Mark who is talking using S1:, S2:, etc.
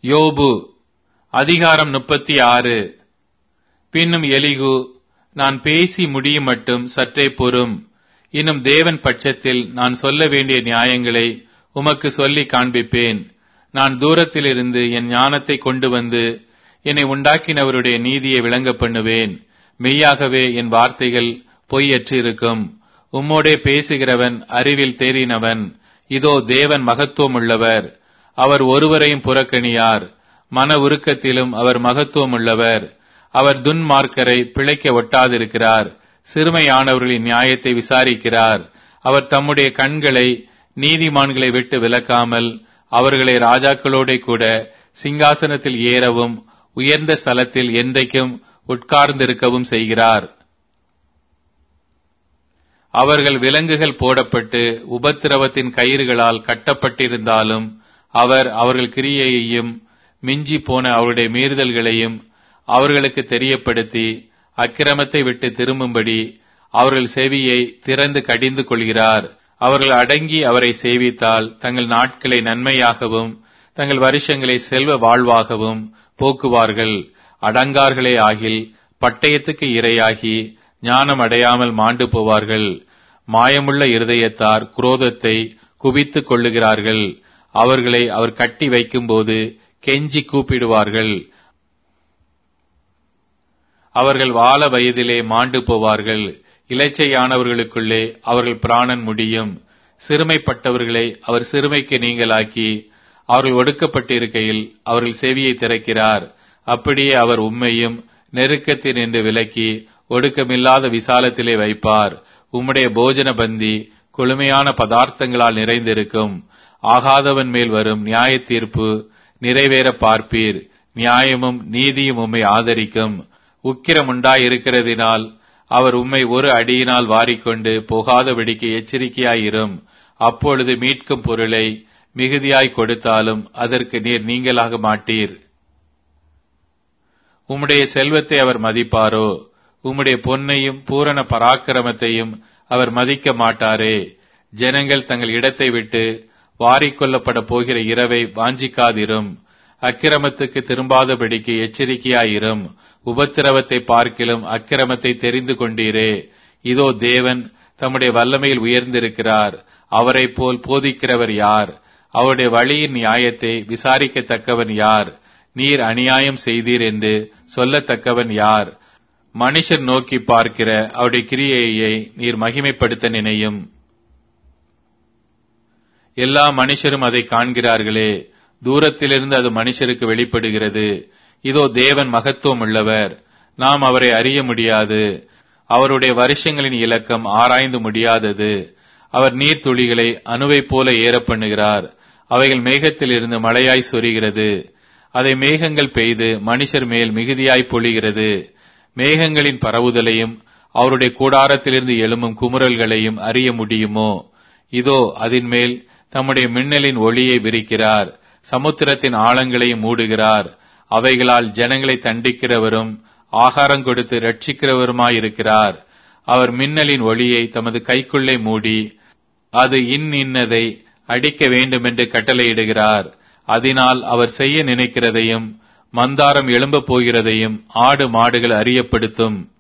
S1: யோபு அதிகாரம் முப்பத்தி ஆறு பின்னும் எலிகு நான் பேசி முடியும் மட்டும் சற்றே பொறும் இன்னும் தேவன் பட்சத்தில் நான் சொல்ல வேண்டிய நியாயங்களை உமக்கு சொல்லி காண்பிப்பேன் நான் தூரத்திலிருந்து என் ஞானத்தை கொண்டு வந்து என்னை உண்டாக்கினவருடைய நீதியை விளங்க பண்ணுவேன் மெய்யாகவே என் வார்த்தைகள் பொய்யற்று இருக்கும் உம்மோடே பேசுகிறவன் அறிவில் தேறினவன் இதோ தேவன் மகத்துவம் உள்ளவர் அவர் ஒருவரையும் புறக்கணியார் மன உருக்கத்திலும் அவர் மகத்துவம் உள்ளவர் அவர் துன்மார்க்கரை பிழைக்க ஒட்டாதிருக்கிறார் சிறுமையானவர்களின் நியாயத்தை விசாரிக்கிறார் அவர் தம்முடைய கண்களை நீதிமான்களை விட்டு விலக்காமல் அவர்களை ராஜாக்களோட கூட சிங்காசனத்தில் ஏறவும் உயர்ந்த ஸ்தலத்தில் என்றைக்கும் உட்கார்ந்திருக்கவும் செய்கிறார் அவர்கள் விலங்குகள் போடப்பட்டு உபத்திரவத்தின் கயிறுகளால் கட்டப்பட்டிருந்தாலும் அவர் அவர்கள் கிரியையையும் மிஞ்சி போன அவருடைய மீறுதல்களையும் அவர்களுக்கு தெரியப்படுத்தி அக்கிரமத்தை விட்டு திரும்பும்படி அவர்கள் செவியை திறந்து கடிந்து கொள்கிறார் அவர்கள் அடங்கி அவரை சேவித்தால் தங்கள் நாட்களை நன்மையாகவும் தங்கள் வருஷங்களை செல்வ வாழ்வாகவும் போக்குவார்கள் அடங்கார்களே ஆகில் பட்டயத்துக்கு இரையாகி ஞானம் அடையாமல் மாண்டு போவார்கள் மாயமுள்ள இருதயத்தார் குரோதத்தை குவித்துக் கொள்ளுகிறார்கள் அவர்களை அவர் கட்டி வைக்கும்போது கெஞ்சி கூப்பிடுவார்கள் அவர்கள் வாழ வயதிலே மாண்டு போவார்கள் இலச்சையானவர்களுக்குள்ளே அவர்கள் பிராணன் முடியும் சிறுமைப்பட்டவர்களை அவர் சிறுமைக்கு நீங்களாக்கி அவர்கள் ஒடுக்கப்பட்டிருக்கையில் அவர்கள் செவியை திறக்கிறார் அப்படியே அவர் உண்மையும் நெருக்கத்தில் நின்று விலக்கி ஒடுக்கமில்லாத விசாலத்திலே வைப்பார் உம்முடைய போஜன பந்தி கொழுமையான பதார்த்தங்களால் நிறைந்திருக்கும் ஆகாதவன் மேல் வரும் நியாய தீர்ப்பு நிறைவேற பார்ப்பீர் நியாயமும் நீதியும் உம்மை ஆதரிக்கும் உக்கிரம் உண்டாயிருக்கிறதினால் அவர் உம்மை ஒரு அடியினால் வாரிக்கொண்டு போகாதபடிக்கு எச்சரிக்கையாயிரும் அப்பொழுது மீட்கும் பொருளை மிகுதியாய் கொடுத்தாலும் அதற்கு நீர் நீங்களாக மாட்டீர் உம்முடைய செல்வத்தை அவர் மதிப்பாரோ உம்முடைய பொன்னையும் பூரண பராக்கிரமத்தையும் அவர் மதிக்க மாட்டாரே ஜனங்கள் தங்கள் இடத்தை விட்டு வாரிக்கொள்ளப்பட போகிற இரவை வாஞ்சிக்காதிரும் அக்கிரமத்துக்கு திரும்பாதபடிக்கு எச்சரிக்கையாயிரும் உபத்திரவத்தை பார்க்கிலும் அக்கிரமத்தை தெரிந்து கொண்டீரே இதோ தேவன் தம்முடைய வல்லமையில் உயர்ந்திருக்கிறார் அவரை போல் போதிக்கிறவர் யார் அவருடைய வழியின் நியாயத்தை விசாரிக்கத்தக்கவன் யார் நீர் அநியாயம் செய்தீர் என்று சொல்லத்தக்கவன் யார் மனுஷர் நோக்கி பார்க்கிற அவருடைய கிரியையை நீர் மகிமைப்படுத்த நினையும் எல்லா மனுஷரும் அதை காண்கிறார்களே தூரத்திலிருந்து அது மனுஷருக்கு வெளிப்படுகிறது இதோ தேவன் மகத்துவம் உள்ளவர் நாம் அவரை அறிய முடியாது அவருடைய வருஷங்களின் இலக்கம் ஆராய்ந்து முடியாதது அவர் நீர்த்துளிகளை அணுவை போல ஏற பண்ணுகிறார் அவைகள் மேகத்தில் இருந்து மழையாய் சொரிகிறது அதை மேகங்கள் பெய்து மனுஷர் மேல் மிகுதியாய் பொழிகிறது மேகங்களின் பரவுதலையும் அவருடைய கூடாரத்திலிருந்து எழும்பும் குமுறல்களையும் அறிய முடியுமோ இதோ அதன் மேல் தம்முடைய மின்னலின் ஒளியை விரிக்கிறார் சமுத்திரத்தின் ஆழங்களையும் மூடுகிறார் அவைகளால் ஜனங்களை தண்டிக்கிறவரும் ஆகாரம் கொடுத்து ரட்சிக்கிறவருமாயிருக்கிறார் அவர் மின்னலின் ஒளியை தமது கைக்குள்ளே மூடி அது இன் இன்னதை அடிக்க வேண்டுமென்று கட்டளையிடுகிறார் அதனால் அவர் செய்ய நினைக்கிறதையும் மந்தாரம் எழும்பப் போகிறதையும் ஆடு மாடுகள் அறியப்படுத்தும்